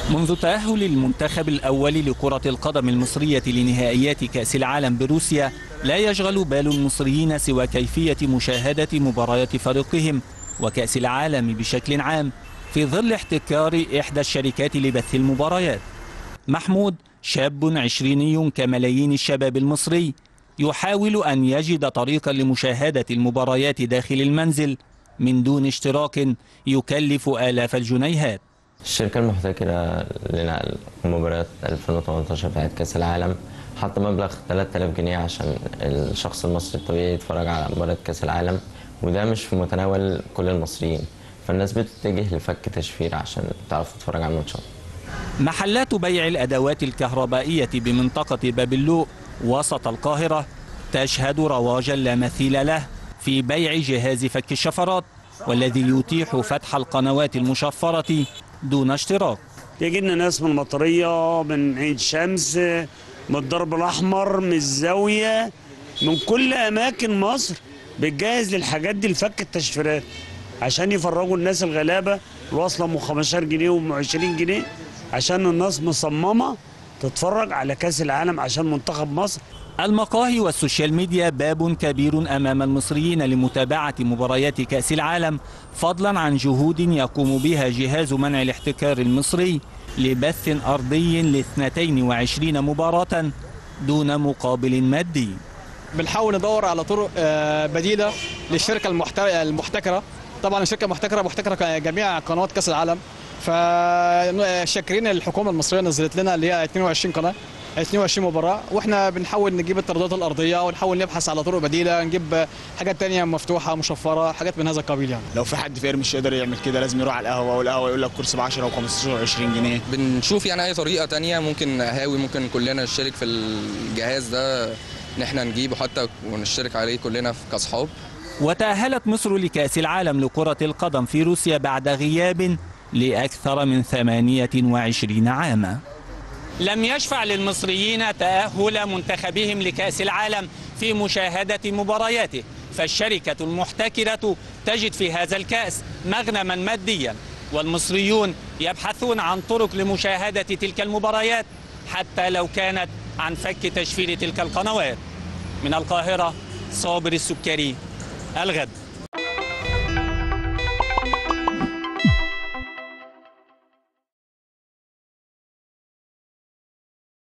منذ تأهل المنتخب الأول لكرة القدم المصرية لنهائيات كأس العالم بروسيا لا يشغل بال المصريين سوى كيفية مشاهدة مباريات فريقهم وكأس العالم بشكل عام في ظل احتكار إحدى الشركات لبث المباريات محمود شاب عشريني كملايين الشباب المصري يحاول أن يجد طريقا لمشاهدة المباريات داخل المنزل من دون اشتراك يكلف آلاف الجنيهات الشركة المحتكرة لنقل مباريات 2018 بتاعت كأس العالم حط مبلغ 3000 جنيه عشان الشخص المصري الطبيعي يتفرج على مباراة كأس العالم وده مش في متناول كل المصريين فالناس بتتجه لفك تشفير عشان تعرف تتفرج على الماتشات محلات بيع الأدوات الكهربائية بمنطقة باب اللوق وسط القاهرة تشهد رواجا لا مثيل له في بيع جهاز فك الشفرات والذي يتيح فتح القنوات المشفرة دون اشتراك يجي لنا ناس من المطرية من عين شمس من الضرب الأحمر من الزاوية من كل أماكن مصر بتجهز للحاجات دي لفك التشفيرات عشان يفرجوا الناس الغلابة الواصلة ام 15 جنيه وام 20 جنيه عشان الناس مصممة تتفرج على كأس العالم عشان منتخب مصر المقاهي والسوشيال ميديا باب كبير أمام المصريين لمتابعة مباريات كأس العالم فضلا عن جهود يقوم بها جهاز منع الاحتكار المصري لبث أرضي ل 22 مباراة دون مقابل مادي بنحاول ندور على طرق آه، بديله للشركه المحت- المحتكره طبعا الشركه المحتكره محتكره جميع قنوات كاس العالم فشاكرين الحكومه المصريه نزلت لنا اللي هي 22 قناه 22 مباراه واحنا بنحاول نجيب الترددات الارضيه ونحاول نبحث على طرق بديله نجيب حاجات تانية مفتوحه مشفره حاجات من هذا القبيل يعني لو في حد فقير مش يقدر يعمل كده لازم يروح على القهوه والقهوه يقول لك كرسي ب 10 و15 و20 جنيه بنشوف يعني اي طريقه تانية ممكن هاوي ممكن كلنا نشترك في الجهاز ده ان احنا نجيبه حتى ونشترك عليه كلنا كاصحاب وتأهلت مصر لكأس العالم لكرة القدم في روسيا بعد غياب لأكثر من 28 عاما لم يشفع للمصريين تأهل منتخبهم لكأس العالم في مشاهدة مبارياته فالشركة المحتكرة تجد في هذا الكأس مغنما ماديا والمصريون يبحثون عن طرق لمشاهدة تلك المباريات حتى لو كانت عن فك تشفير تلك القنوات من القاهرة صابر السكري الغد